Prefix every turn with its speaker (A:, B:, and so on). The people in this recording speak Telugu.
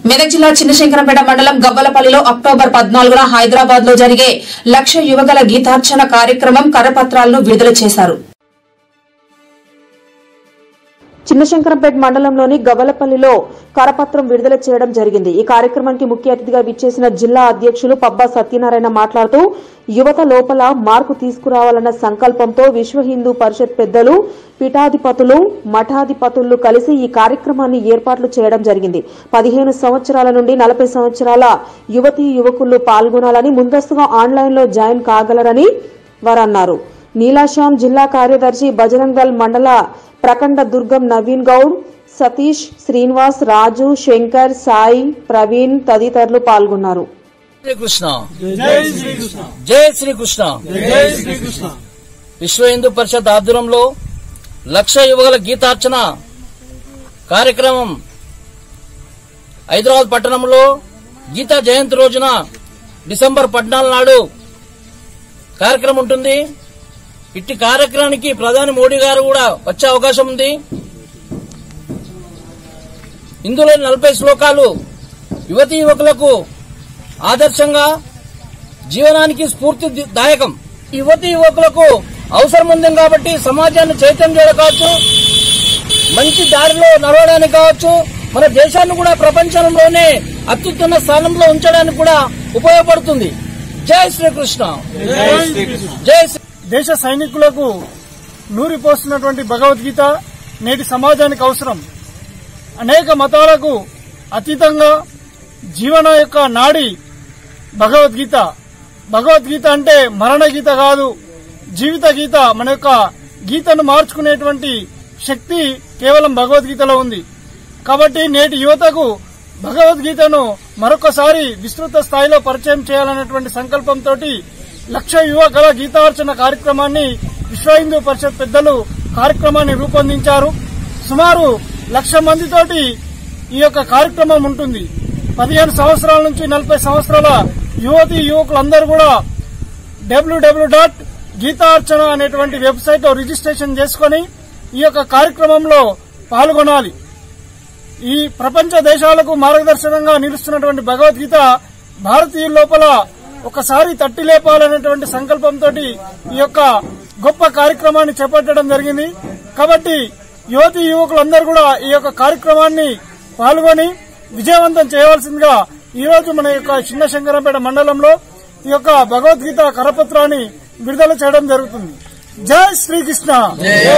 A: మెదక్ జిల్లా చిన్నశంకరంపేట మండలం గవ్వలపల్లిలో అక్టోబర్ పద్నాలుగున హైదరాబాద్ లో జరిగే లక్ష యువగల గీతార్చన కార్యక్రమం కరపత్రాలను విడుదల చేశారు
B: చిన్నశంకరంపేట మండలంలోని గవలపల్లిలో కరపత్రం విడుదల చేయడం జరిగింది ఈ కార్యక్రమానికి ముఖ్య అతిథిగా విచ్చేసిన జిల్లా అధ్యక్షులు పబ్బా సత్యనారాయణ మాట్లాడుతూ యువత లోపల మార్పు తీసుకురావాలన్న సంకల్పంతో విశ్వ హిందూ పరిషత్ పెద్దలు పీఠాధిపతులు మఠాధిపతులు కలిసి ఈ కార్యక్రమాన్ని ఏర్పాట్లు చేయడం జరిగింది పదిహేను సంవత్సరాల నుండి నలభై సంవత్సరాల యువతీ యువకులు పాల్గొనాలని ముందస్తుగా ఆన్లైన్లో జాయిన్ కాగలరని వారన్నారు నీలాశాం జిల్లా కార్యదర్శి బజరంగ్ దళ్ మండల ప్రకండ దుర్గం నవీన్ గౌడ్ సతీష్ శ్రీనివాస్ రాజు శంకర్ సాయి ప్రవీణ్ తదితరులు పాల్గొన్నారు
C: శ్రీకృష్ణ జై శ్రీకృష్ణ విశ్వ హిందూ పరిషత్ ఆధ్వర్యంలో లక్ష యువకుల గీతార్చన కార్యక్రమం హైదరాబాద్ పట్టణంలో గీతా జయంతి రోజున డిసెంబర్ పద్నాలుగు నాడు కార్యక్రమం ఉంటుంది ఇట్టి కార్యక్రమానికి ప్రధాని మోడీ గారు కూడా వచ్చే అవకాశం ఉంది ఇందులో నలభై శ్లోకాలు యువతీ యువకులకు ఆదర్శంగా జీవనానికి స్ఫూర్తి దాయకం యువతి యువకులకు అవసరం ఉంది కాబట్టి సమాజాన్ని చైతన్యం చేయడం కావచ్చు మంచి దారిలో నడవడానికి కావచ్చు మన దేశాన్ని కూడా ప్రపంచంలోనే అత్యుత్తమ స్థానంలో ఉంచడానికి కూడా ఉపయోగపడుతుంది జై శ్రీకృష్ణ జై శ్రీ
D: దేశ సైనికులకు నూరిపోస్తున్నటువంటి భగవద్గీత నేటి సమాజానికి అవసరం అనేక మతాలకు అతీతంగా జీవన యొక్క నాడి భగవద్గీత భగవద్గీత అంటే మరణ గీత కాదు జీవిత గీత మన యొక్క గీతను మార్చుకునేటువంటి శక్తి కేవలం భగవద్గీతలో ఉంది కాబట్టి నేటి యువతకు భగవద్గీతను మరొకసారి విస్తృత స్థాయిలో పరిచయం చేయాలనేటువంటి సంకల్పంతో లక్ష యువకుల గీతార్చన కార్యక్రమాన్ని విశ్వ హిందూ పరిషత్ పెద్దలు కార్యక్రమాన్ని రూపొందించారు సుమారు లక్ష మందితోటి ఈ యొక్క కార్యక్రమం ఉంటుంది పదిహేను సంవత్సరాల నుంచి నలభై సంవత్సరాల యువతి యువకులందరూ కూడా డబ్ల్యూడబ్ల్యూ డాట్ గీతార్చన అనేటువంటి వెబ్సైట్ లో రిజిస్ట్రేషన్ చేసుకుని ఈ యొక్క కార్యక్రమంలో పాల్గొనాలి ఈ ప్రపంచ దేశాలకు మార్గదర్శనంగా నిలుస్తున్నటువంటి భగవద్గీత భారతీయుల లోపల ఒకసారి తట్టి లేపాలనేటువంటి సంకల్పంతో ఈ యొక్క గొప్ప కార్యక్రమాన్ని చేపట్టడం జరిగింది కాబట్టి యువతి యువకులందరూ కూడా ఈ యొక్క కార్యక్రమాన్ని పాల్గొని విజయవంతం చేయవలసిందిగా ఈ రోజు మన యొక్క చిన్న శంకరంపేట మండలంలో ఈ యొక్క భగవద్గీత కరపత్రాన్ని విడుదల చేయడం జరుగుతుంది జై శ్రీకృష్ణ